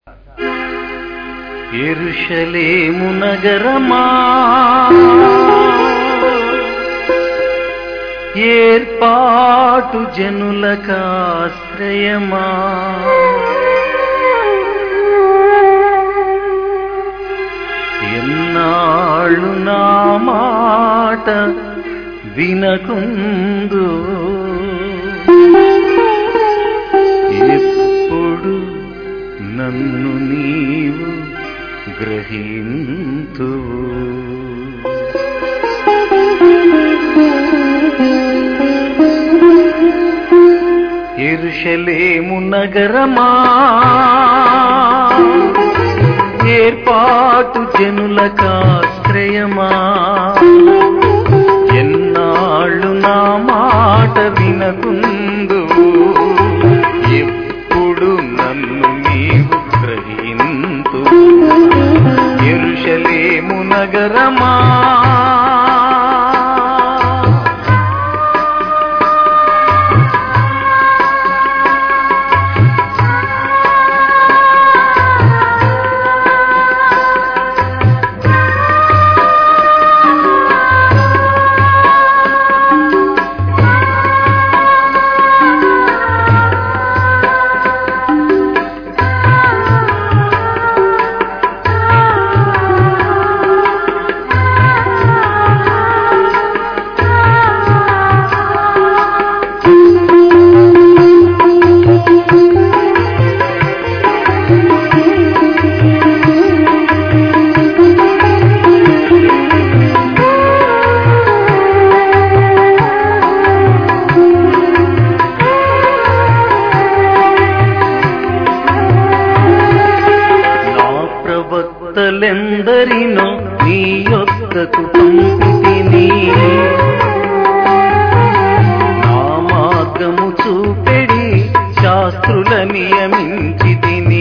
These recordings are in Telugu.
ఎరుషలేము నగరమా ఏర్పాటు జనులకాశ్రయమా ఎన్నాళ్ళు నా మాట వినకుందు ఎప్పుడు నన్ను నీవు గ్రహింతు ఎరుషలేము నగరమా ఏర్పాటు జనులకాశ్రయమా ఎన్నాళ్ళు నా మాట వినకుందు ఎప్పుడు నన్ను నీవు గ్రహింతు ఎరుషలేము నగరమా నా ప్రవక్తలెందరినో నీ యొక్కకు పంపితిని నా మార్గము చూపెడి శాస్త్రుల నియమించి తిని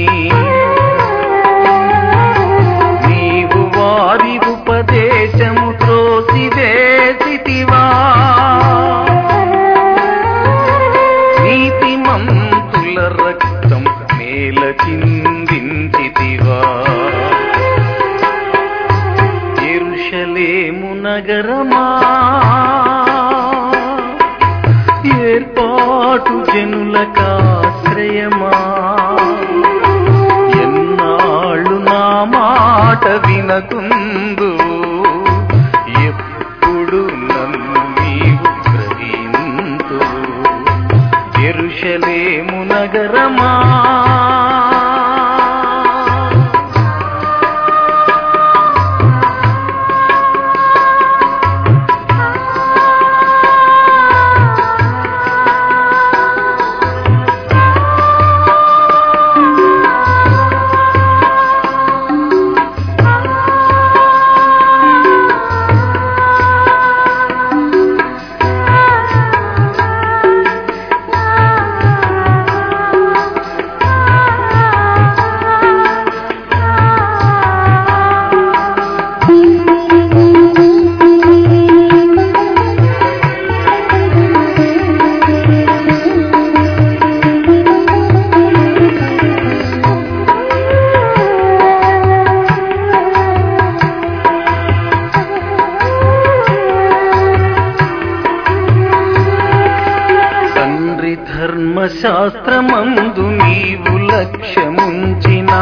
నీవు వారి ఉపదేశము త్రోసివేసితివా నీతిమంతుల రక్తం నేల చిందించితివా ఎరుషలేము నగరమా ఏర్పాటు జనులకాశ్రయమా ఎన్నాళ్ళు నా మాట వినకుందు ఎప్పుడు నన్ను నీవు గ్రహింతు ఎరుషలేము నగరమా తండ్రి ధర్మశాస్త్రమందు నీవు లక్ష్యముంచినా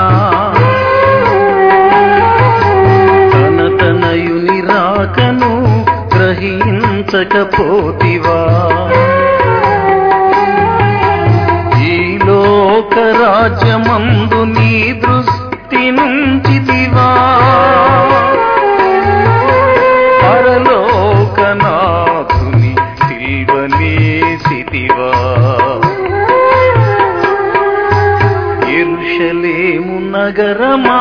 తన తనయుని రాకను గ్రహించకపోతివా ఈ లోక రాజ్యమందు నీ దృష్టి నుంచితివా పరలోకనాథుని సిల్వనేసితివా ఎరుషలేము నగరమా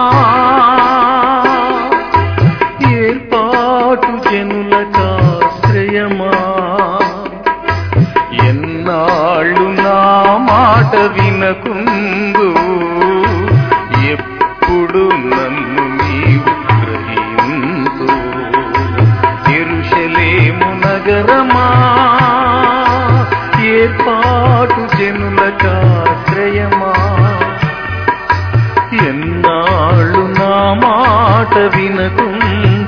ఏర్పాటు జనులకాశ్రయమా ఎన్నాళ్ళు నా మాట వినకుందు ఎప్పుడు నన్ను నీవు గ్రహింతు ఎరుషలేము నగరమా ఏర్పాటు జనులకాశ్రయమా మాట వినకుందు